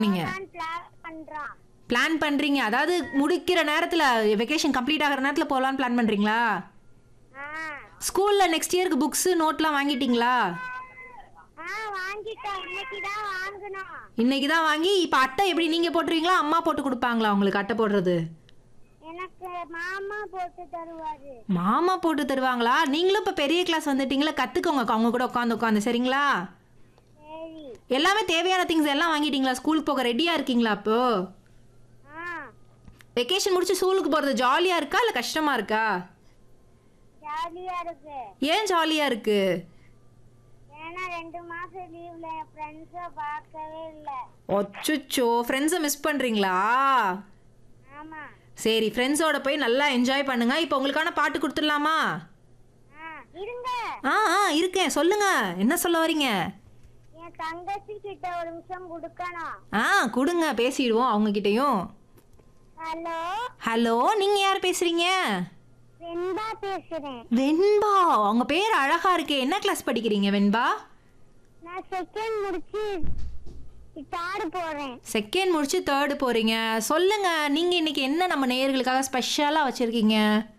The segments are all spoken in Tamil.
நீங்க நான் பிளான் பண்றான் பிளான் பண்றீங்க அதாவது முடிக்கிற நேரத்துல வெக்கேஷன் கம்ப்ளீட் ஆகிற நேரத்துல போகலான்னு பிளான் பண்றீங்களா ஆ ஸ்கூல்ல நெக்ஸ்ட் இயருக்கு புக்ஸ் நோட்லாம் வாங்கிட்டீங்களா ஆ வாங்கிட்டேன் இன்னைக்கு தான் வாங்கணும் இன்னைக்கு தான் வாங்கி இப்போ அட்டை எப்படி நீங்க போட்டுருவீங்களா அம்மா போட்டு கொடுப்பாங்களா உங்களுக்கு அட்டை போடுறது எனக்கு மாமா போட்டு தருவாரு மாமா போட்டு தருவாங்களா நீங்களும் இப்போ பெரிய கிளாஸ் வந்துட்டீங்களா கத்துக்கோங்க அவங்க கூட உட்காந்து உட்காந்து சரிங்களா சரி எல்லாமே தேவையான திங்ஸ் எல்லாம் வாங்கிட்டீங்களா ஸ்கூலுக்கு போக ரெடியா இருக்கீங்களா அப்போ ஆ வெக்கேஷன் முடிச்சு ஸ்கூலுக்கு போறது ஜாலியா இருக்கா இல்ல கஷ்டமா இருக்கா ஜாலியா இருக்கு ஏன் ஜாலியா இருக்கு ஏன்னா ரெண்டு மாசம் லீவ்ல என் ஃப்ரெண்ட்ஸை பார்க்கவே இல்லை ஒச்சுச்சோ ஃப்ரெண்ட்ஸை மிஸ் பண்றீங்களா ஆமா சரி ஃப்ரெண்ட்ஸோட போய் நல்லா என்ஜாய் பண்ணுங்க இப்போ உங்களுக்கான பாட்டு கொடுத்துடலாமா ஆ இருங்க ஆ ஆ இருக்கேன் சொல்லுங்க என்ன சொல்ல வரீங்க என் தங்கச்சி கிட்ட ஒரு நிமிஷம் கொடுக்கணும் ஆ கொடுங்க பேசிடுவோம் அவங்க கிட்டயும் ஹலோ ஹலோ நீங்க யார் பேசுறீங்க வெண்பா பேசுறேன் வெண்பா உங்க பேர் அழகா இருக்கே என்ன கிளாஸ் படிக்கிறீங்க வெண்பா நான் செகண்ட் முடிச்சு தாடு போறேன் செகண்ட் முடிச்சு தேர்டு போறீங்க சொல்லுங்க நீங்க இன்னைக்கு என்ன நம்ம நேயர்களுக்காக ஸ்பெஷலா வச்சிருக்கீங்க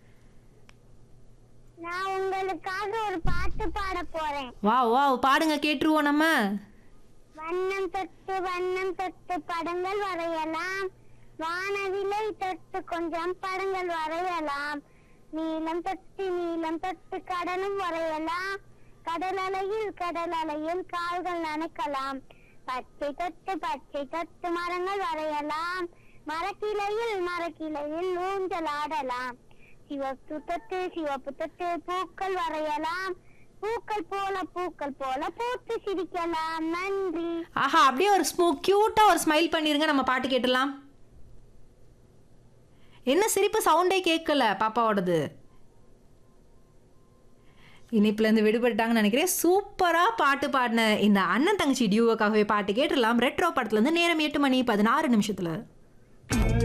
நான் உங்களுக்காக ஒரு பாட்டு பாட போறேன் வா வா பாடுங்க கேட்டுருவோம் நம்ம வண்ணம் தொட்டு வண்ணம் தொட்டு படங்கள் வரையலாம் வானவிலை தொட்டு கொஞ்சம் படங்கள் வரையலாம் நீளம் தொட்டு நீளம் தொட்டு கடலும் வரையலாம் கடல் அலையில் கடல் அலையில் கால்கள் நனைக்கலாம் பச்சை தொட்டு பச்சை தொட்டு மரங்கள் வரையலாம் மரக்கிளையில் மரக்கிளையில் ஊஞ்சல் ஆடலாம் சிவப்பு தொட்டு சிவப்பு தொட்டு பூக்கள் வரையலாம் பூக்கள் போல பூக்கள் போல பூத்து சிரிக்கலாம் நன்றி ஆஹா அப்படியே ஒரு ஸ்மூ கியூட்டா ஒரு ஸ்மைல் பண்ணிருங்க நம்ம பாட்டு கேட்டலாம் என்ன சிரிப்பு சவுண்டே கேட்கல பாப்பாவோடது இனிப்புல இருந்து விடுபட்டாங்கன்னு நினைக்கிறேன் சூப்பரா பாட்டு பாடின இந்த அண்ணன் தங்கச்சி டியூவோக்காகவே பாட்டு கேட்டுடலாம் ரெட்ரோ படத்துல இருந்து நேரம் எட்டு மணி பதினாறு நிமிஷத்துல